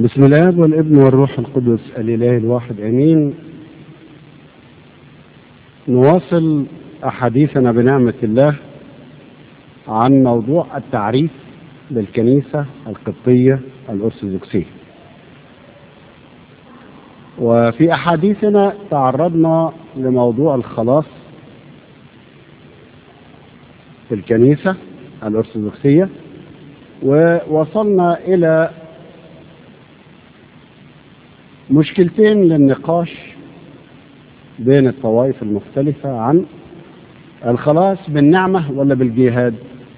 بسم الله والابن والروح القدس الإله الواحد أمين نواصل أحاديثنا بنعمة الله عن موضوع التعريف بالكنيسة القبطية الأرثوذكسية وفي أحاديثنا تعرضنا لموضوع الخلاص في الكنيسة الأرثوذكسية ووصلنا إلى مشكلتين للنقاش بين الطوائف المختلفة عن الخلاص بالنعمة ولا بالجهاد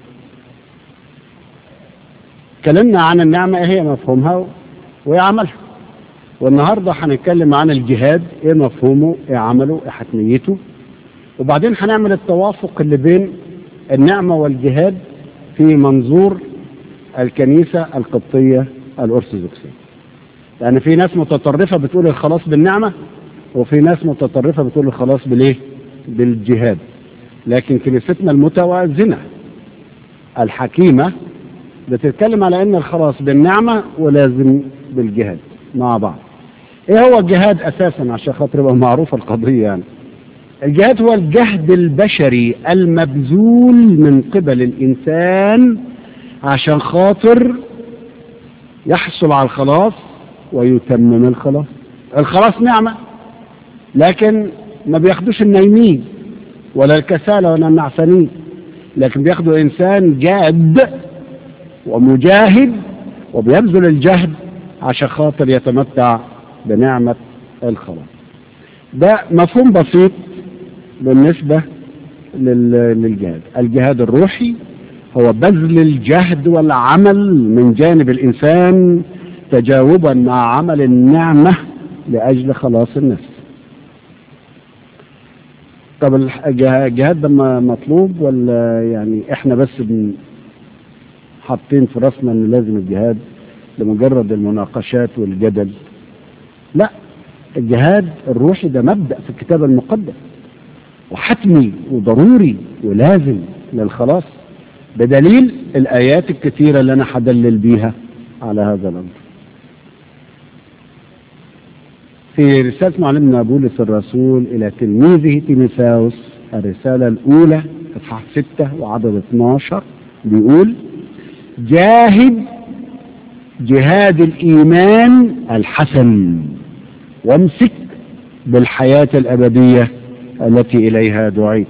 تكلمنا عن النعمة ايه هي مفهومها وايه عملها والنهاردة هنتكلم عن الجهاد ايه مفهومه ايه عمله ايه حتميته وبعدين هنعمل التوافق اللي بين النعمة والجهاد في منظور الكنيسة القبطية الأرثوذكسية لأن في ناس متطرفة بتقول الخلاص بالنعمة وفي ناس متطرفة بتقول الخلاص بالإيه؟ بالجهاد لكن كنيستنا المتوازنة الحكيمة بتتكلم على أن الخلاص بالنعمة ولازم بالجهاد مع بعض إيه هو الجهاد أساسا عشان خاطر يبقى معروفة القضية يعني الجهاد هو الجهد البشري المبذول من قبل الإنسان عشان خاطر يحصل على الخلاص ويتمم الخلاص الخلاص نعمة لكن ما بياخدوش النايمين ولا الكسالى ولا النعسانين لكن بياخدوا إنسان جاد ومجاهد وبيبذل الجهد عشان خاطر يتمتع بنعمة الخلاص ده مفهوم بسيط بالنسبة للجهاد الجهاد الروحي هو بذل الجهد والعمل من جانب الإنسان تجاوبا مع عمل النعمة لأجل خلاص النفس طب الجهاد ده مطلوب ولا يعني احنا بس حاطين في راسنا ان لازم الجهاد لمجرد المناقشات والجدل لا الجهاد الروحي ده مبدأ في الكتاب المقدس وحتمي وضروري ولازم للخلاص بدليل الآيات الكثيرة اللي أنا هدلل بيها على هذا الأمر في رسالة معلمنا بولس الرسول إلى تلميذه تيموثاوس الرسالة الأولى إصحاح 6 وعدد 12 بيقول جاهد جهاد الإيمان الحسن وامسك بالحياة الأبدية التي إليها دعيت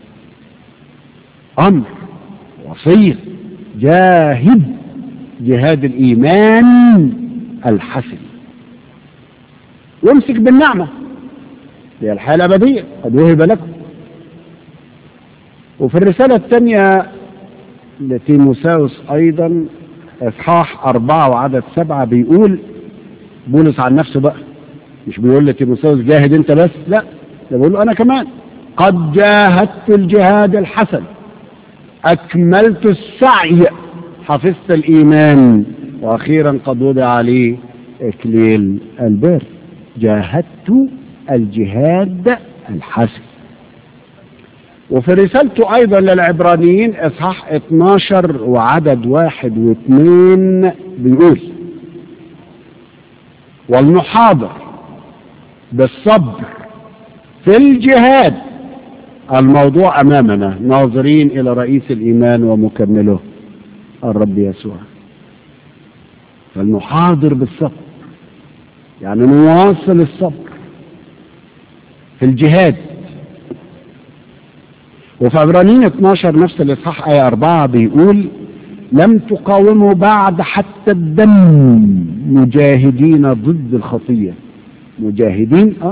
أمر وصية جاهد جهاد الإيمان الحسن وامسك بالنعمة هي الحياة الأبدية قد وهب لكم وفي الرسالة الثانية لتيموساوس أيضا إصحاح أربعة وعدد سبعة بيقول بولس عن نفسه بقى مش بيقول لتيموساوس جاهد أنت بس لا ده بيقول له أنا كمان قد جاهدت الجهاد الحسن أكملت السعي حفظت الإيمان وأخيرا قد وضع عليه إكليل البر جاهدت الجهاد الحسن وفي رسالته أيضا للعبرانيين إصحاح 12 وعدد واحد واثنين بيقول والمحاضر بالصبر في الجهاد الموضوع أمامنا ناظرين إلى رئيس الإيمان ومكمله الرب يسوع فالمحاضر بالصبر يعني نواصل الصبر في الجهاد وفي عبرانيين 12 نفس الإصحاح آية 4 بيقول لم تقاوموا بعد حتى الدم مجاهدين ضد الخطية مجاهدين اه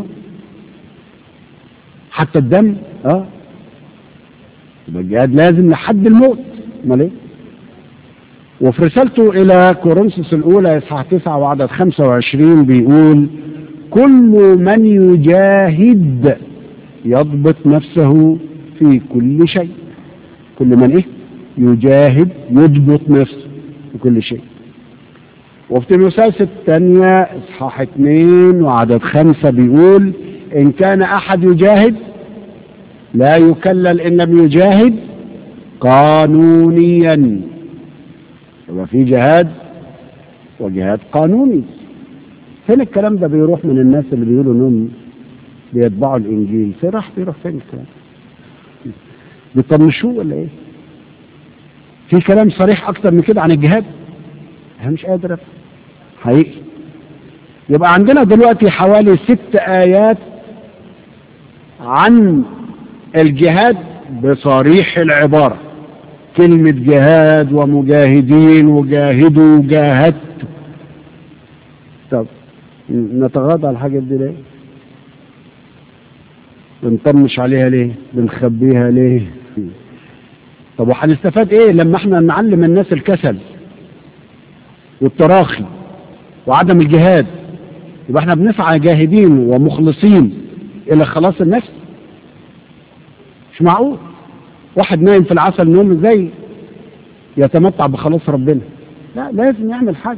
حتى الدم اه يبقى الجهاد لازم لحد الموت امال ايه وفي رسالته الى كورنثوس الاولى اصحاح 9 وعدد 25 بيقول كل من يجاهد يضبط نفسه في كل شيء كل من ايه يجاهد يضبط نفسه في كل شيء وفي تيموثاوس الثانية اصحاح 2 وعدد 5 بيقول ان كان احد يجاهد لا يكلل ان لم يجاهد قانونيا يبقى في جهاد وجهاد قانوني فين الكلام ده بيروح من الناس اللي بيقولوا انهم بيتبعوا الانجيل فين راح بيروح فين الكلام بيطنشوه ولا ايه في كلام صريح اكتر من كده عن الجهاد انا مش قادر أفهم. حقيقي يبقى عندنا دلوقتي حوالي ست ايات عن الجهاد بصريح العبارة كلمة جهاد ومجاهدين وجاهدوا وجاهدت طب نتغاضى على الحاجات دي ليه بنطنش عليها ليه بنخبيها ليه طب وهنستفاد ايه لما احنا نعلم الناس الكسل والتراخي وعدم الجهاد يبقى احنا بنسعى جاهدين ومخلصين الى خلاص النفس مش معقول واحد نايم في العسل نوم ازاي يتمتع بخلاص ربنا لا لازم يعمل حاجة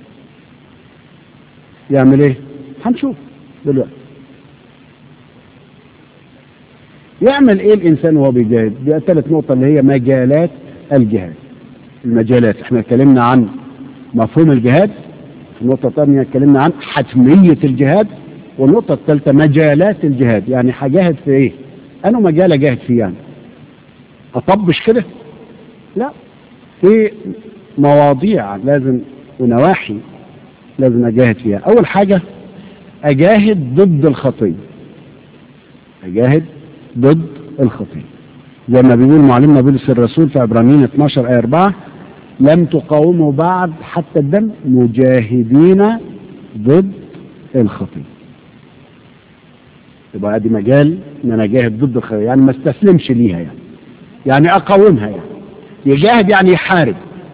يعمل ايه هنشوف دلوقتي يعمل ايه الانسان وهو بيجاهد دي ثالث نقطة اللي هي مجالات الجهاد المجالات احنا اتكلمنا عن مفهوم الجهاد في النقطة الثانية اتكلمنا عن حتمية الجهاد والنقطة الثالثة مجالات الجهاد يعني هجاهد في ايه انا مجال اجاهد فيه يعني اطبش كده لا في مواضيع لازم ونواحي لازم اجاهد فيها اول حاجة اجاهد ضد الخطية اجاهد ضد الخطية زي ما بيقول معلمنا بولس الرسول في عبرانيين 12 آية 4 لم تقاوموا بعد حتى الدم مجاهدين ضد الخطية يبقى ادي مجال ان انا اجاهد ضد الخطية يعني ما استسلمش ليها يعني يعني اقاومها يعني يجاهد يعني يحارب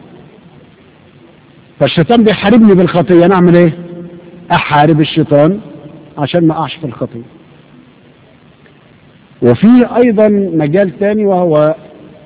فالشيطان بيحاربني بالخطية انا اعمل ايه احارب الشيطان عشان ما اقعش في الخطية وفي ايضا مجال تاني وهو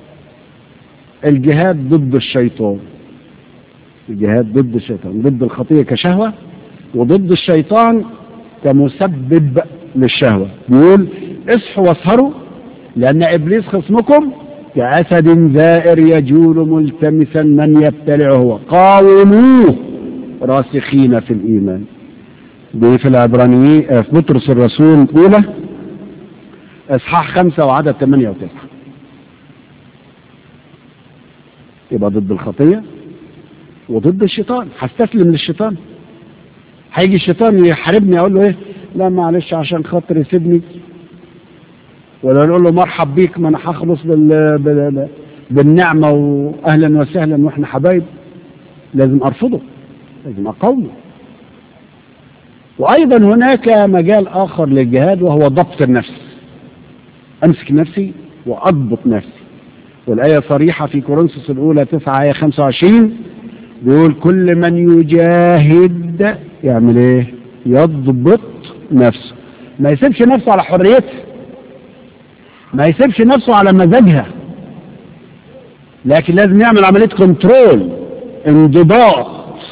الجهاد ضد الشيطان الجهاد ضد الشيطان ضد الخطية كشهوة وضد الشيطان كمسبب للشهوة بيقول اصحوا واسهروا لأن إبليس خصمكم كأسد زائر يجول ملتمسا من يبتلعه قاوموه راسخين في الإيمان دي في العبرانيين في بطرس الرسول الأولى إصحاح خمسة وعدد ثمانية وتسعة يبقى ضد الخطية وضد الشيطان هستسلم للشيطان هيجي الشيطان يحاربني اقول له ايه لا معلش عشان خاطري سيبني ولا نقول له مرحب بيك ما انا هخلص بال... بال... بالنعمه واهلا وسهلا واحنا حبايب لازم ارفضه لازم اقاومه وايضا هناك مجال اخر للجهاد وهو ضبط النفس امسك نفسي واضبط نفسي والآية صريحة في كورنثوس الأولى 9 آية 25 بيقول كل من يجاهد يعمل ايه يضبط نفسه ما يسيبش نفسه على حريتها ما يسيبش نفسه على مزاجها لكن لازم يعمل عملية كنترول انضباط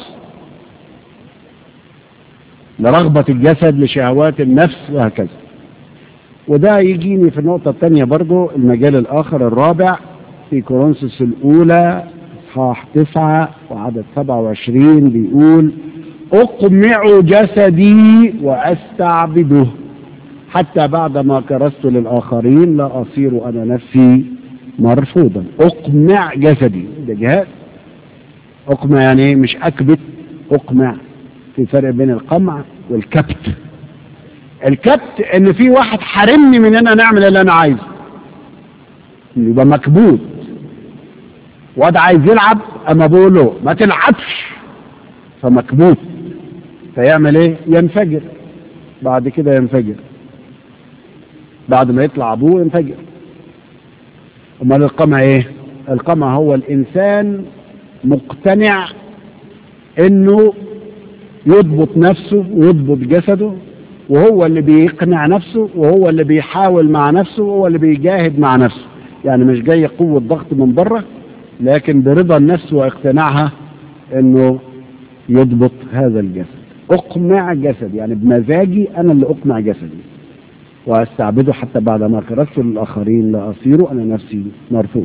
لرغبة الجسد لشهوات النفس وهكذا وده يجيني في النقطة الثانية برضو المجال الآخر الرابع في كورنثوس الأولى إصحاح تسعة وعدد سبعة وعشرين بيقول أقمع جسدي وأستعبده حتى بعدما كرست للآخرين لا أصير أنا نفسي مرفوضا أقمع جسدي ده جهاد أقمع يعني إيه؟ مش أكبت أقمع في فرق بين القمع والكبت الكبت ان في واحد حارمني من ان انا نعمل اللي انا عايزه يبقى مكبوت واد عايز يلعب اما بقول له ما تلعبش فمكبوت فيعمل ايه ينفجر بعد كده ينفجر بعد ما يطلع ابوه ينفجر امال القمع ايه القمع هو الانسان مقتنع انه يضبط نفسه ويضبط جسده وهو اللي بيقنع نفسه وهو اللي بيحاول مع نفسه وهو اللي بيجاهد مع نفسه يعني مش جاي قوة ضغط من بره لكن برضا النفس واقتناعها انه يضبط هذا الجسد اقمع جسد يعني بمزاجي انا اللي اقمع جسدي واستعبده حتى بعد ما كرست للاخرين لا اصير انا نفسي مرفوض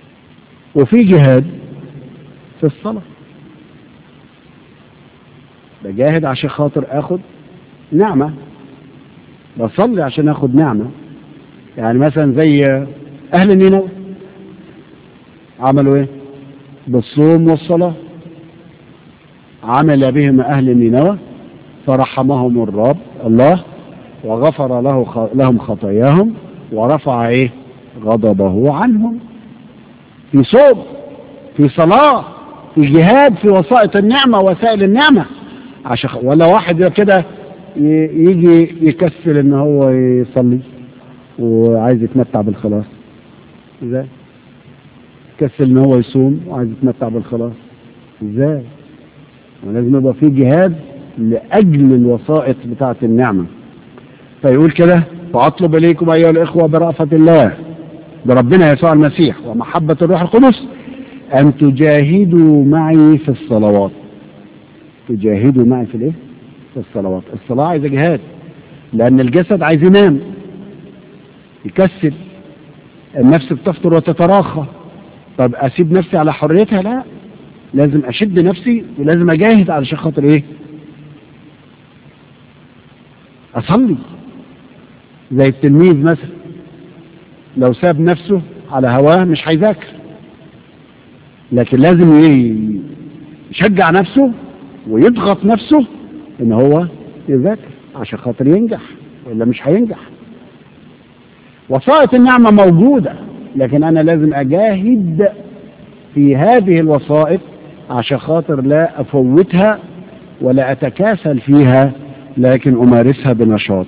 وفي جهاد في الصلاة بجاهد عشان خاطر اخد نعمة بصلي عشان اخد نعمة يعني مثلا زي اهل نينوى عملوا ايه بالصوم والصلاة عمل بهم اهل نينوى فرحمهم الرب الله وغفر له لهم خطاياهم ورفع ايه غضبه عنهم في صوم في صلاة في جهاد في وسائط النعمة وسائل النعمة عشان ولا واحد كده يجي يكسل ان هو يصلي وعايز يتمتع بالخلاص ازاي كسل ان هو يصوم وعايز يتمتع بالخلاص ازاي ولازم يبقى في جهاد لاجل الوسائط بتاعه النعمه فيقول كده فاطلب اليكم ايها الاخوه برأفة الله بربنا يسوع المسيح ومحبة الروح القدس ان تجاهدوا معي في الصلوات تجاهدوا معي في الايه في الصلوات الصلاة عايزة جهاد لان الجسد عايز ينام يكسل النفس بتفطر وتتراخى طب اسيب نفسي على حريتها لا لازم اشد نفسي ولازم اجاهد علشان خاطر ايه اصلي زي التلميذ مثلا لو ساب نفسه على هواه مش هيذاكر لكن لازم يشجع نفسه ويضغط نفسه ان هو يذاكر عشان خاطر ينجح ولا مش هينجح وسائط النعمة موجودة لكن أنا لازم أجاهد في هذه الوسائط عشان خاطر لا أفوتها ولا أتكاسل فيها لكن أمارسها بنشاط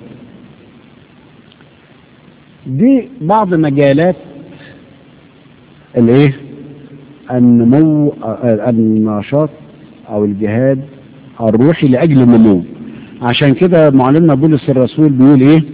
دي بعض مجالات الايه النمو النشاط او الجهاد الروحي لاجل النمو عشان كده معلمنا بولس الرسول بيقول ايه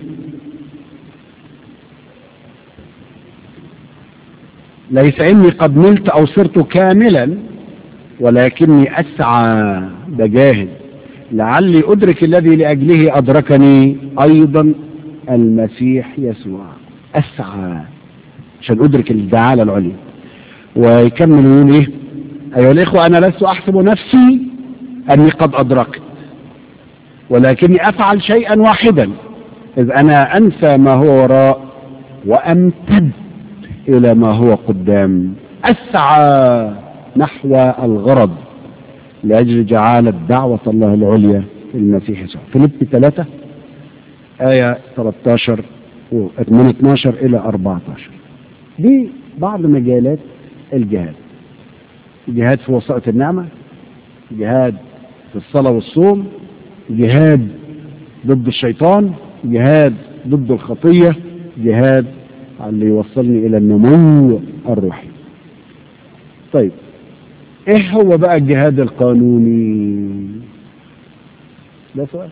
ليس اني قد نلت او صرت كاملا ولكني اسعى بجاهد لعلي ادرك الذي لاجله ادركني ايضا المسيح يسوع اسعى عشان ادرك الدعاله العليا ويكمل يقول ايه ايها الاخوه انا لست احسب نفسي اني قد ادركت ولكني افعل شيئا واحدا اذ انا انسى ما هو وراء وامتد الى ما هو قدام اسعى نحو الغرض لاجل جعالة دعوة الله العليا في المسيح يسوع فيليب 3 آية 13 من 12 إلى 14 دي بعض مجالات الجهاد جهاد في وسائط النعمة جهاد في الصلاة والصوم جهاد ضد الشيطان جهاد ضد الخطية جهاد اللي يوصلني إلى النمو الروحي طيب ايه هو بقى الجهاد القانوني ده سؤال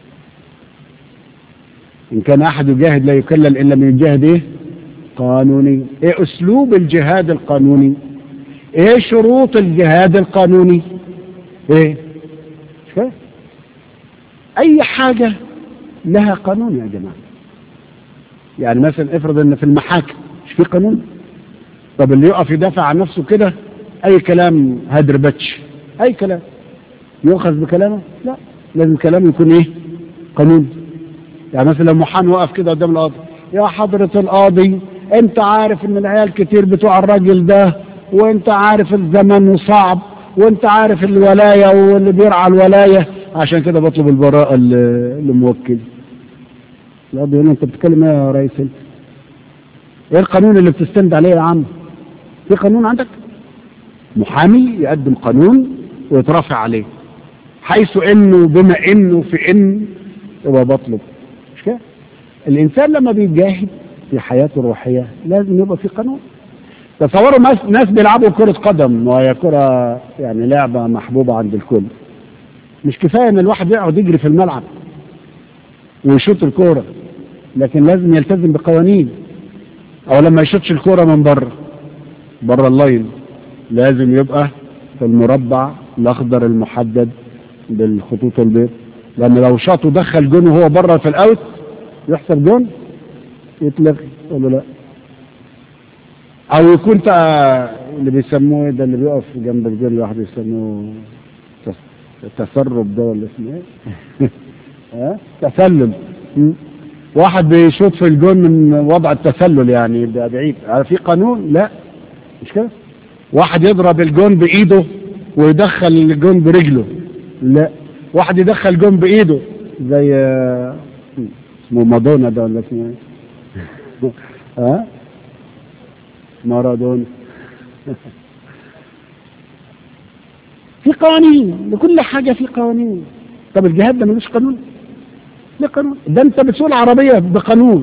ان كان احد يجاهد لا يكلل الا من الجهاد ايه قانوني ايه اسلوب الجهاد القانوني ايه شروط الجهاد القانوني ايه مش كده اي حاجة لها قانون يا جماعة يعني مثلا افرض ان في المحاكم مش في قانون طب اللي يقف يدافع عن نفسه كده اي كلام هدر بتش اي كلام يؤخذ بكلامه لا لازم كلامه يكون ايه قانون يعني مثلا لو محامي وقف كده قدام القاضي يا حضرة القاضي انت عارف ان العيال كتير بتوع الراجل ده وانت عارف الزمن صعب وانت عارف الولاية واللي بيرعى الولاية عشان كده بطلب البراءة الموكل القاضي يقول انت بتتكلم ايه يا ريس انت ايه القانون اللي بتستند عليه يا عم في قانون عندك محامي يقدم قانون ويترافع عليه حيث انه بما انه في ان يبقى بطلب مش كده الانسان لما بيجاهد في حياته الروحيه لازم يبقى في قانون تصوروا ناس بيلعبوا كرة قدم وهي كرة يعني لعبة محبوبة عند الكل مش كفاية ان الواحد يقعد يجري في الملعب ويشوط الكورة لكن لازم يلتزم بقوانين او لما يشوطش الكورة من بره بره اللاين لازم يبقى في المربع الاخضر المحدد بالخطوط البيض لان لو شاط ودخل جون وهو بره في الاوت يحسب جون يتلغي ولا لا او يكون اللي بيسموه ده اللي بيقف جنب الجون لوحده يسموه التسرب ده ولا اسمه ايه؟ ها؟ تسلل م? واحد بيشوط في الجون من وضع التسلل يعني يبقى بعيد هل في قانون؟ لا مش كده؟ واحد يضرب الجون بايده ويدخل الجون برجله لا واحد يدخل جون بايده زي آه، اسمه مادونا ده ولا اسمه ايه؟ ها؟ مارادونا في قوانين لكل حاجة في قوانين طب الجهاد ده ملوش قانون ليه قانون ده انت بتسوق العربية بقانون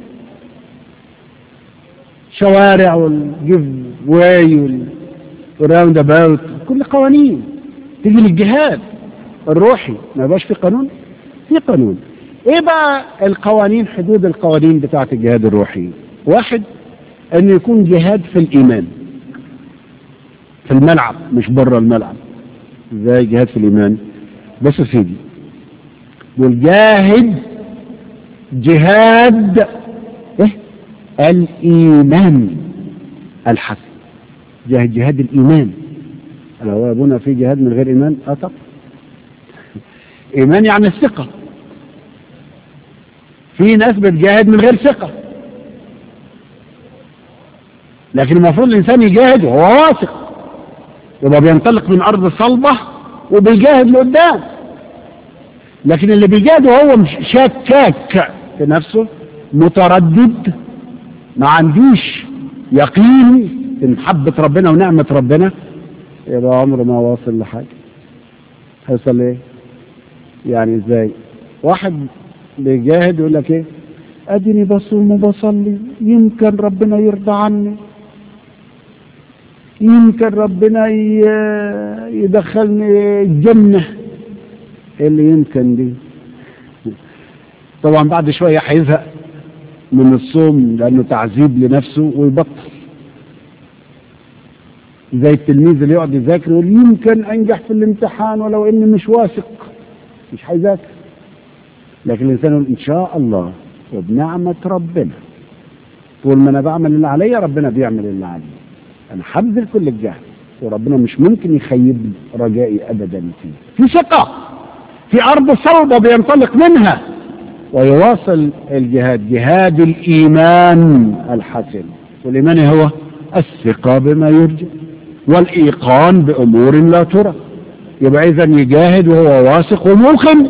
شوارع والجيف واي والراوند اباوت كل قوانين تيجي للجهاد الروحي ما يبقاش في قانون في قانون ايه بقى القوانين حدود القوانين بتاعة الجهاد الروحي واحد ان يكون جهاد في الايمان في الملعب مش بره الملعب ازاي جهاد في الايمان بص يا سيدي والجاهد جهاد ايه الايمان الحسن جهاد جهاد الايمان هل هو ابونا في جهاد من غير ايمان اه طبعا ايمان يعني الثقه في ناس بتجاهد من غير ثقه لكن المفروض الانسان يجاهد وهو واثق يبقى بينطلق من ارض صلبه وبيجاهد لقدام لكن اللي بيجاهد وهو مش شاكك في نفسه متردد ما عنديش يقين في محبة ربنا ونعمة ربنا يبقى عمره ما واصل لحاجة هيوصل ايه؟ يعني ازاي؟ واحد بيجاهد يقول لك ايه؟ اديني بصوم وبصلي يمكن ربنا يرضى عني يمكن ربنا ي- يدخلني الجنة إيه اللي يمكن دي طبعا بعد شوية هيزهق من الصوم لأنه تعذيب لنفسه ويبطل زي التلميذ اللي يقعد يذاكر يقول يمكن أنجح في الامتحان ولو إني مش واثق مش هيذاكر لكن الإنسان يقول إن شاء الله وبنعمة ربنا طول ما أنا بعمل اللي عليا ربنا بيعمل اللي عليا أنا هبذل كل الجهد وربنا مش ممكن يخيب رجائي أبدا فيه في ثقة في أرض صلبة بينطلق منها ويواصل الجهاد جهاد الإيمان الحسن والإيمان هو الثقة بما يرجى والإيقان بأمور لا ترى يبقى إذا يجاهد وهو واثق وموقن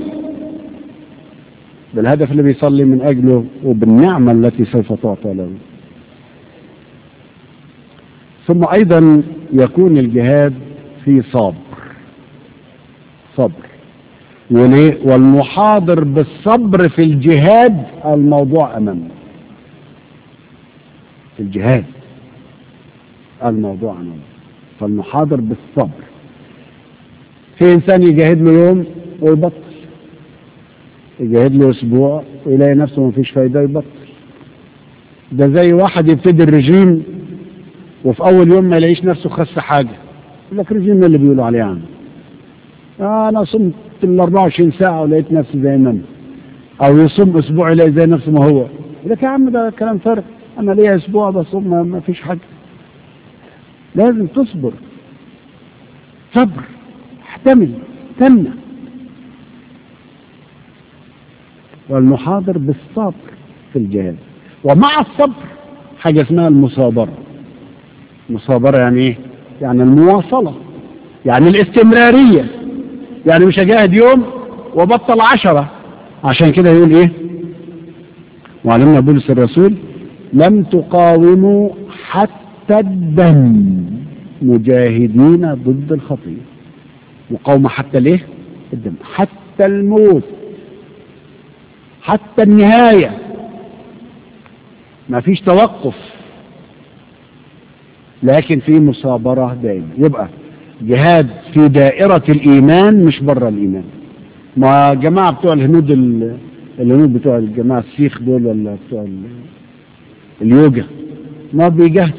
بالهدف اللي بيصلي من أجله وبالنعمة التي سوف تعطى له ثم أيضا يكون الجهاد في صبر صبر وليه؟ والمحاضر بالصبر في الجهاد الموضوع أمامنا في الجهاد الموضوع أمامنا فالمحاضر بالصبر في إنسان يجاهد له يوم ويبطل يجاهد له أسبوع ويلاقي نفسه مفيش فايدة يبطل ده زي واحد يبتدي الرجيم وفي أول يوم ما يلاقيش نفسه خس حاجة يقول لك رجيم اللي بيقولوا عليه عنه آه أنا صمت ال 24 ساعة ولقيت نفسي زي ما أنا أو يصوم أسبوع يلاقي زي نفسه ما هو يقول لك يا عم ده كلام فارغ أنا ليا أسبوع بصوم ما- ما فيش حاجة لازم تصبر صبر احتمل تمنع والمحاضر بالصبر في الجهاد ومع الصبر حاجة اسمها المصابرة المصابرة يعني ايه؟ يعني المواصلة يعني الاستمرارية يعني مش هجاهد يوم وبطل عشرة عشان كده يقول ايه وعلمنا بولس الرسول لم تقاوموا حتى الدم مجاهدين ضد الخطية مقاومة حتى ليه الدم حتى الموت حتى النهاية ما فيش توقف لكن في مصابرة دائمة يبقى جهاد في دائرة الإيمان مش بره الإيمان ما جماعة بتوع الهنود ال- الهنود بتوع الجماعة السيخ دول ولا بتوع ال- اليوجا ما بيجاهدوا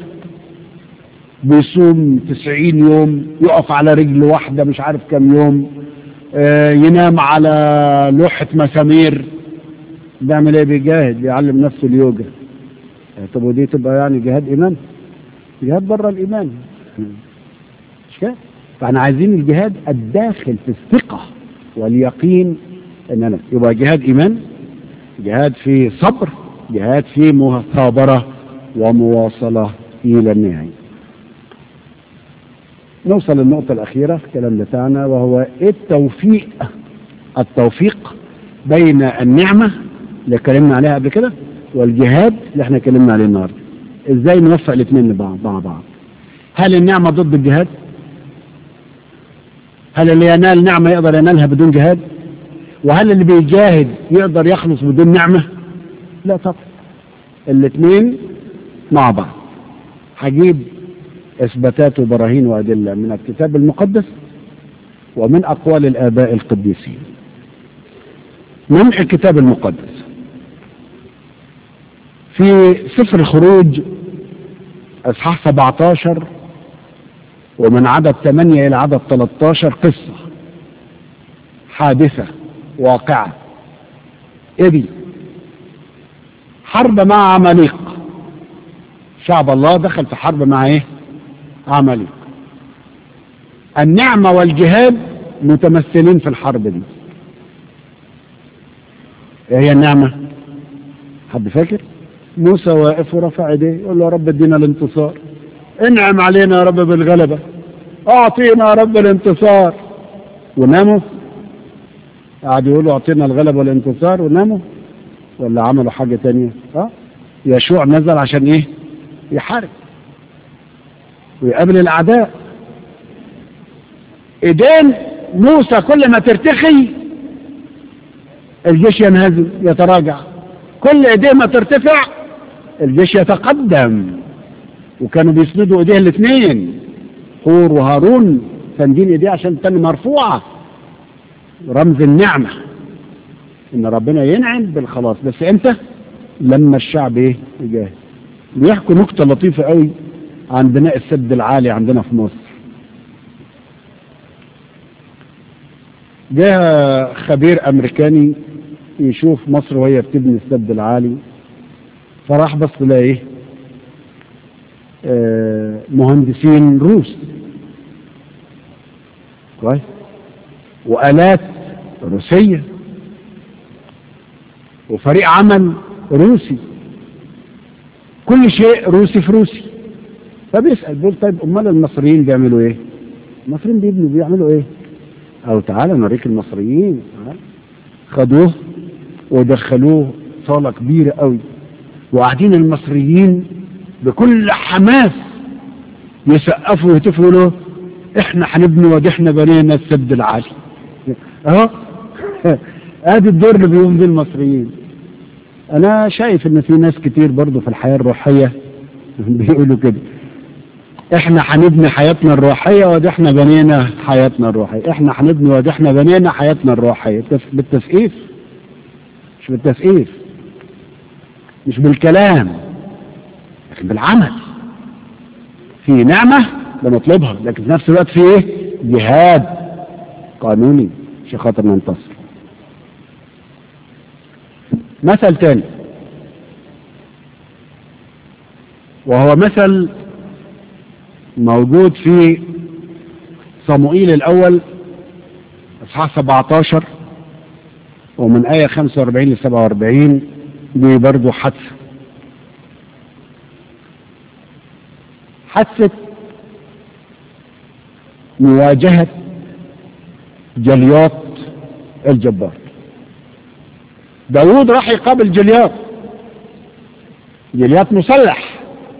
بيصوم تسعين يوم يقف على رجل واحدة مش عارف كم يوم آه، ينام على لوحة مسامير بيعمل ايه بيجاهد بيعلم نفسه اليوجا آه، طب ودي تبقى يعني جهاد ايمان جهاد بره الايمان مش كده فاحنا عايزين الجهاد الداخل في الثقة واليقين ان انا يبقى جهاد ايمان جهاد في صبر جهاد في مثابرة ومواصلة الى النهاية نوصل للنقطة الأخيرة في الكلام بتاعنا وهو التوفيق التوفيق بين النعمة اللي اتكلمنا عليها قبل كده والجهاد اللي احنا اتكلمنا عليه النهارده ازاي نوفق الاثنين مع بعض هل النعمة ضد الجهاد هل اللي ينال نعمة يقدر ينالها بدون جهاد وهل اللي بيجاهد يقدر يخلص بدون نعمة لا طبعا الاثنين مع بعض هجيب اثباتات وبراهين وادله من الكتاب المقدس ومن اقوال الاباء القديسين من الكتاب المقدس في سفر الخروج اصحاح 17 ومن عدد 8 الى عدد 13 قصه حادثه واقعه ايه دي حرب مع عماليق شعب الله دخل في حرب مع ايه عماليق النعمة والجهاد متمثلين في الحرب دي ايه هي النعمة حد فاكر موسى واقف ورفع ايديه يقول له يا رب ادينا الانتصار انعم علينا يا رب بالغلبة اعطينا يا رب الانتصار وناموا قعدوا يقولوا اعطينا الغلبة والانتصار وناموا ولا عملوا حاجة تانية اه يشوع نزل عشان ايه يحارب ويقابل الاعداء ايدين موسى كل ما ترتخي الجيش ينهزم يتراجع كل ايديه ما ترتفع الجيش يتقدم وكانوا بيسندوا ايديه الاثنين حور وهارون ساندين ايديه عشان التاني مرفوعه رمز النعمه ان ربنا ينعم بالخلاص بس امتى لما الشعب ايه يجاهد بيحكوا نكته لطيفه قوي عن بناء السد العالي عندنا في مصر جاء خبير امريكاني يشوف مصر وهي بتبني السد العالي فراح بص لقى ايه آه مهندسين روس كويس والات روسيه وفريق عمل روسي كل شيء روسي في روسي فبيسأل بيقول طيب امال المصريين بيعملوا ايه المصريين بيبنوا بيعملوا ايه او تعالى نوريك المصريين تعالى. خدوه ودخلوه صالة كبيرة قوي وقاعدين المصريين بكل حماس يسقفوا ويهتفوا له احنا هنبني ودي احنا بنينا السد العالي اهو ادي الدور اللي بيقوم بيه المصريين انا شايف ان في ناس كتير برضو في الحياة الروحية بيقولوا كده احنا هنبني حياتنا الروحية ودي احنا بنينا حياتنا الروحية احنا هنبني ودي احنا بنينا حياتنا الروحية بالتسقيف مش بالتسقيف مش بالكلام لكن بالعمل في نعمة بنطلبها لكن في نفس الوقت في ايه جهاد قانوني عشان خاطر ننتصر مثل تاني وهو مثل موجود في صموئيل الأول إصحاح 17 ومن آية 45 ل 47 دي برضه حادثة حادثة مواجهة جليات الجبار داوود راح يقابل جليات جليات مسلح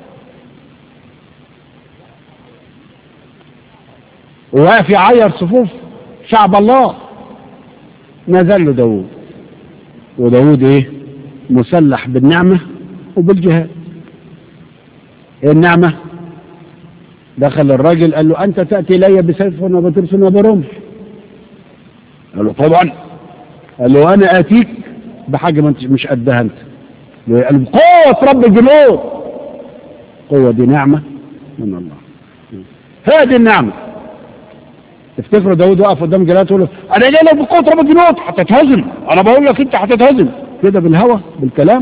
وواقف يعير صفوف شعب الله نزل له داوود وداوود ايه مسلح بالنعمة وبالجهاد ايه النعمة دخل الراجل قال له انت تأتي الي بسيف وبترس وبرمح قال له طبعا قال له انا اتيك بحاجة ما انت مش قدها انت قال له قوة رب الجنود قوة دي نعمة من الله هذه النعمة تفتكروا داود وقف قدام جلالته يقول له انا جاي لك بقوة رب الجنود هتتهزم انا بقول لك انت هتتهزم كده بالهوى بالكلام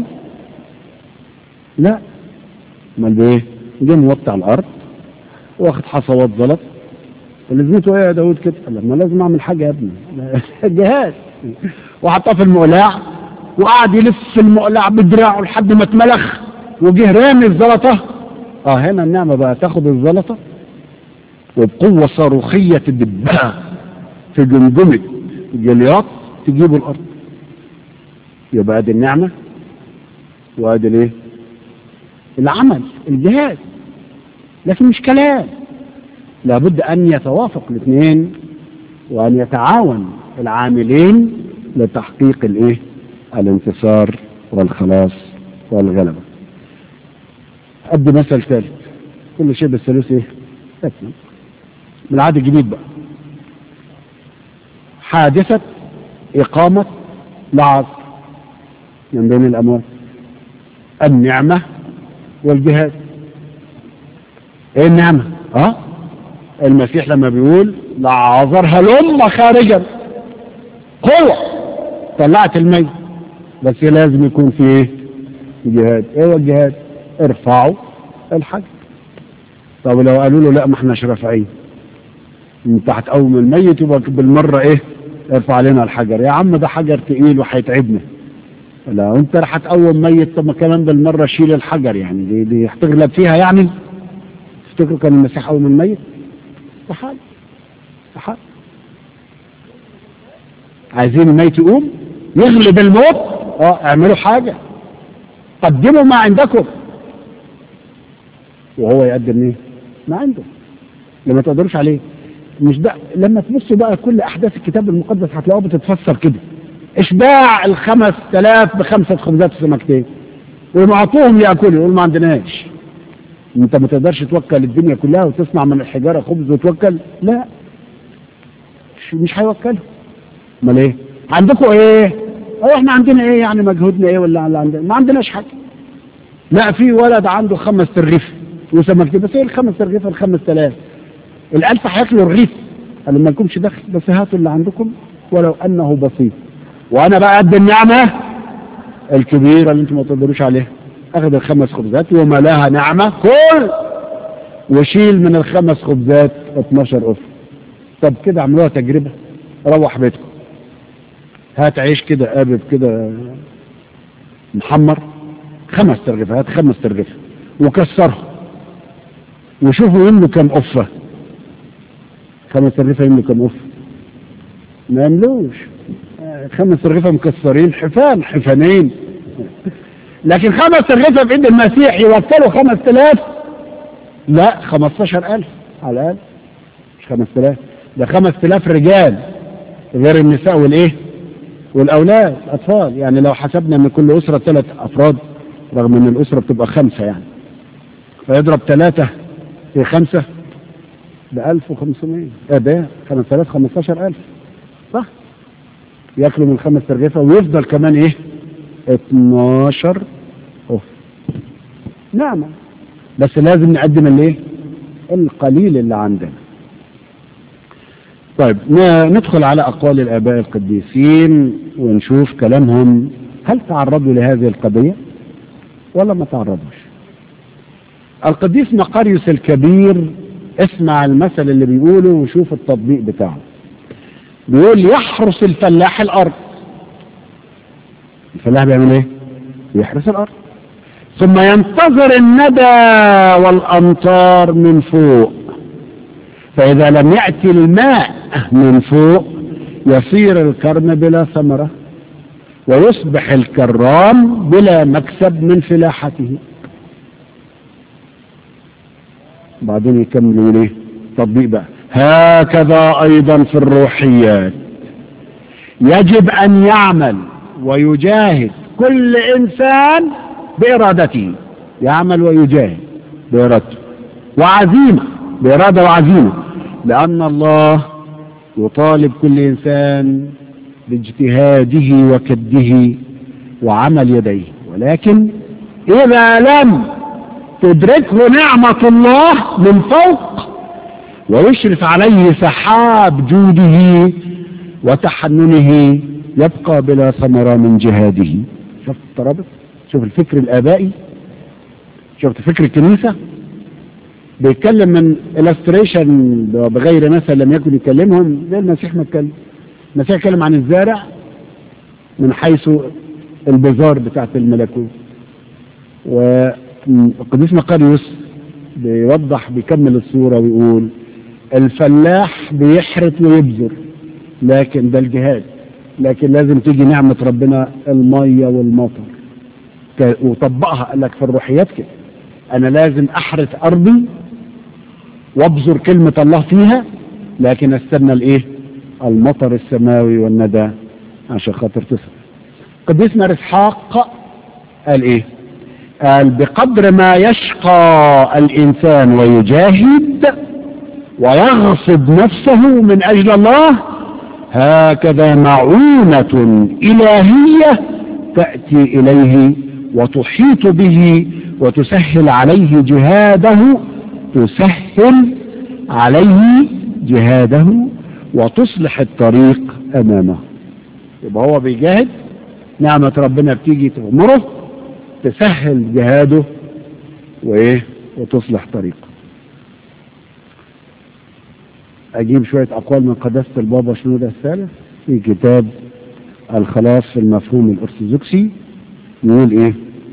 لا امال بايه جه موطي على الارض واخد حصوات زلط لازمته ايه يا داود كده قال لما لازم اعمل حاجه يا ابني جهاز وحطها في المقلاع وقعد يلف في المقلاع بدراعه لحد ما اتملخ وجه رامي الزلطه اه هنا النعمه بقى تاخد الزلطه وبقوه صاروخيه تدبها في جمجمه جلياط تجيبه الارض يبقى ادي النعمه وادي الايه العمل الجهاد لكن مش كلام لابد ان يتوافق الاثنين وان يتعاون العاملين لتحقيق الايه الانتصار والخلاص والغلبه ادي مثل ثالث كل شيء بالثالوث ايه اسمع من العهد الجديد بقى حادثه اقامه لعصر من بين الاموات النعمه والجهاد ايه النعمه اه المسيح لما بيقول لعازر هلم خارجا قوة طلعت الميت بس لازم يكون في ايه جهاد ايه هو الجهاد ارفعوا الحجر طب لو قالوا له لا ما احناش رافعين انت هتقوم الميت يبقى بالمرة ايه ارفع لنا الحجر يا عم ده حجر تقيل وهيتعبنا لا انت هتقوم ميت طب ما كمان بالمرة شيل الحجر يعني دي, دي هتغلب فيها يعني تفتكروا كان المسيح قوم الميت استحال استحال عايزين الميت يقوم يغلب الموت اه اعملوا حاجة قدموا ما عندكم وهو يقدم ايه ما عنده لما تقدروش عليه مش ده لما تبصوا بقى كل احداث الكتاب المقدس هتلاقوها بتتفسر كده اشباع الخمس تلاف بخمسة خبزات وسمكتين ويبعطوهم ياكلوا يقول ما عندناش انت ما تقدرش توكل الدنيا كلها وتصنع من الحجاره خبز وتوكل لا مش, مش هيوكلوا امال ايه عندكم ايه اه احنا عندنا ايه يعني مجهودنا ايه ولا اللي عندنا ما عندناش حاجه لا في ولد عنده خمس ترغيف وسمكتين بس ايه الخمس ترغيف الخمس تلاف الالف هياكلوا الرغيف قال ما لكمش دخل بس هاتوا اللي عندكم ولو انه بسيط وانا بقى قد النعمه الكبيره اللي انتم ما تقدروش عليها اخذ الخمس خبزات وملاها نعمة كل وشيل من الخمس خبزات 12 قف طب كده عملوها تجربة روح بيتكم هات عيش كده قابب كده محمر خمس ترغيفة هات خمس ترغيفة وكسرها وشوفوا يملوا كم قفة خمس ترغيفة يملوا كم قفة ما يملوش خمس ترغيفة مكسرين حفان حفانين لكن خمس ترغيفة في ايد المسيح يوكلوا خمس تلاف لا خمستاشر ألف على الأقل مش خمس تلاف ده خمس تلاف رجال غير النساء والإيه والأولاد أطفال يعني لو حسبنا من كل أسرة ثلاث أفراد رغم أن الأسرة بتبقى خمسة يعني فيضرب ثلاثة في خمسة بألف وخمسمائة ايه ده خمس تلاف خمستاشر ألف صح ياكلوا من خمس ترغيفة ويفضل كمان ايه 12 اوف نعمة بس لازم نقدم الايه القليل اللي عندنا طيب ندخل على اقوال الاباء القديسين ونشوف كلامهم هل تعرضوا لهذه القضية ولا ما تعرضوش القديس مقاريوس الكبير اسمع المثل اللي بيقوله وشوف التطبيق بتاعه بيقول يحرس الفلاح الارض الفلاح بيعمل ايه يحرس الارض ثم ينتظر الندى والامطار من فوق فاذا لم ياتي الماء من فوق يصير الكرم بلا ثمره ويصبح الكرام بلا مكسب من فلاحته بعدين يكملوا ليه تطبيق بقى هكذا ايضا في الروحيات يجب ان يعمل ويجاهد كل انسان بارادته يعمل ويجاهد بارادته وعزيمه باراده وعزيمه لان الله يطالب كل انسان باجتهاده وكده وعمل يديه ولكن اذا لم تدركه نعمه الله من فوق ويشرف عليه سحاب جوده وتحننه يبقى بلا ثمرة من جهاده شفت الترابط شوف الفكر الآبائي شفت فكر الكنيسة بيتكلم من illustration بغير مثل لم يكن يكلمهم زي المسيح ما اتكلم المسيح اتكلم عن الزارع من حيث البزار بتاعت الملكوت والقديس مقاريوس بيوضح بيكمل الصورة ويقول الفلاح بيحرث ويبذر لكن ده الجهاد لكن لازم تيجي نعمة ربنا المية والمطر ك- وطبقها قال لك في الروحيات كده أنا لازم أحرث أرضي وابذر كلمة الله فيها لكن استنى الإيه؟ المطر السماوي والندى عشان خاطر تصل قديسنا إسحاق قال إيه؟ قال بقدر ما يشقى الإنسان ويجاهد ويغصب نفسه من أجل الله هكذا معونة إلهية تأتي إليه وتحيط به وتسهل عليه جهاده تسهل عليه جهاده وتصلح الطريق أمامه يبقى هو بيجاهد نعمة ربنا بتيجي تغمره تسهل جهاده وإيه وتصلح طريقه أجيب شوية أقوال من قداسة البابا شنودة الثالث في كتاب الخلاص في المفهوم الأرثوذكسي يقول إيه؟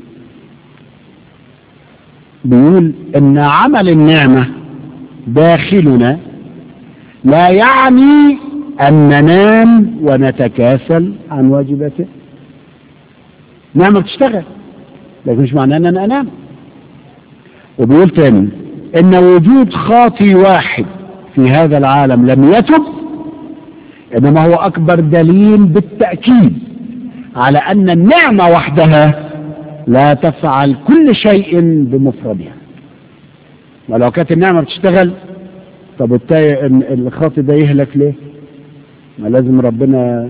بيقول إن عمل النعمة داخلنا لا يعني أن ننام ونتكاسل عن واجباته نعمة بتشتغل لكن مش معناه أن أنا أنام وبيقول تاني إن وجود خاطي واحد في هذا العالم لم يتب إنما هو أكبر دليل بالتأكيد على أن النعمة وحدها لا تفعل كل شيء بمفردها ولو كانت النعمة بتشتغل طب التاي الخاطي ده يهلك ليه؟ ما لازم ربنا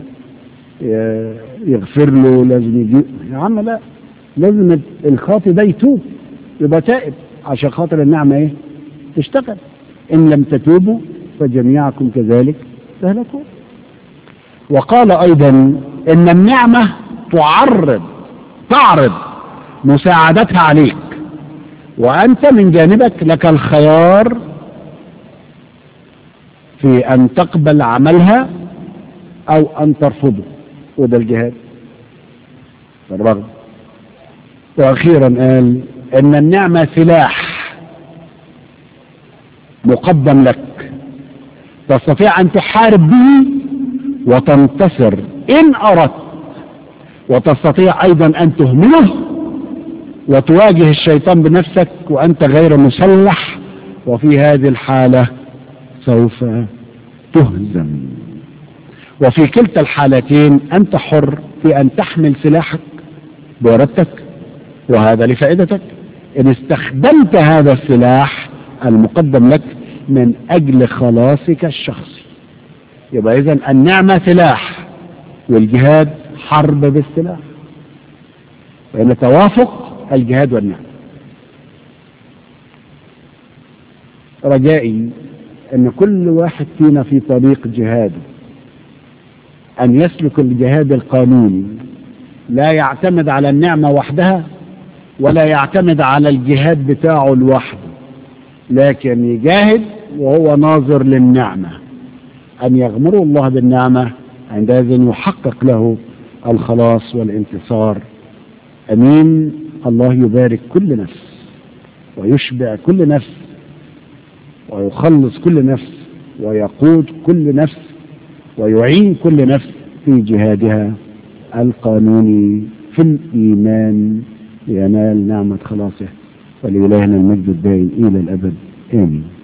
يغفر له لازم يجي يا عم لا لازم الخاطي ده يتوب يبقى تائب عشان خاطر النعمة ايه؟ تشتغل إن لم تتوبوا فجميعكم كذلك تهلكون وقال أيضا إن النعمة تعرض تعرض مساعدتها عليك وأنت من جانبك لك الخيار في أن تقبل عملها أو أن ترفضه وده الجهاد الرغم وأخيرا قال إن النعمة سلاح مقدم لك تستطيع أن تحارب به وتنتصر إن أردت وتستطيع أيضا أن تهمله وتواجه الشيطان بنفسك وأنت غير مسلح وفي هذه الحالة سوف تهزم وفي كلتا الحالتين أنت حر في أن تحمل سلاحك بإرادتك وهذا لفائدتك إن استخدمت هذا السلاح المقدم لك من أجل خلاصك الشخصي يبقى إذا النعمة سلاح والجهاد حرب بالسلاح وإن توافق الجهاد والنعمة رجائي أن كل واحد فينا في طريق جهاده أن يسلك الجهاد القانوني لا يعتمد على النعمة وحدها ولا يعتمد على الجهاد بتاعه لوحده لكن يجاهد وهو ناظر للنعمة أن يغمره الله بالنعمة عندئذ يحقق له الخلاص والانتصار أمين الله يبارك كل نفس ويشبع كل نفس ويخلص كل نفس ويقود كل نفس ويعين كل نفس في جهادها القانوني في الإيمان لينال نعمة خلاصه ولإلهنا المجد الدائم إلى الأبد آمين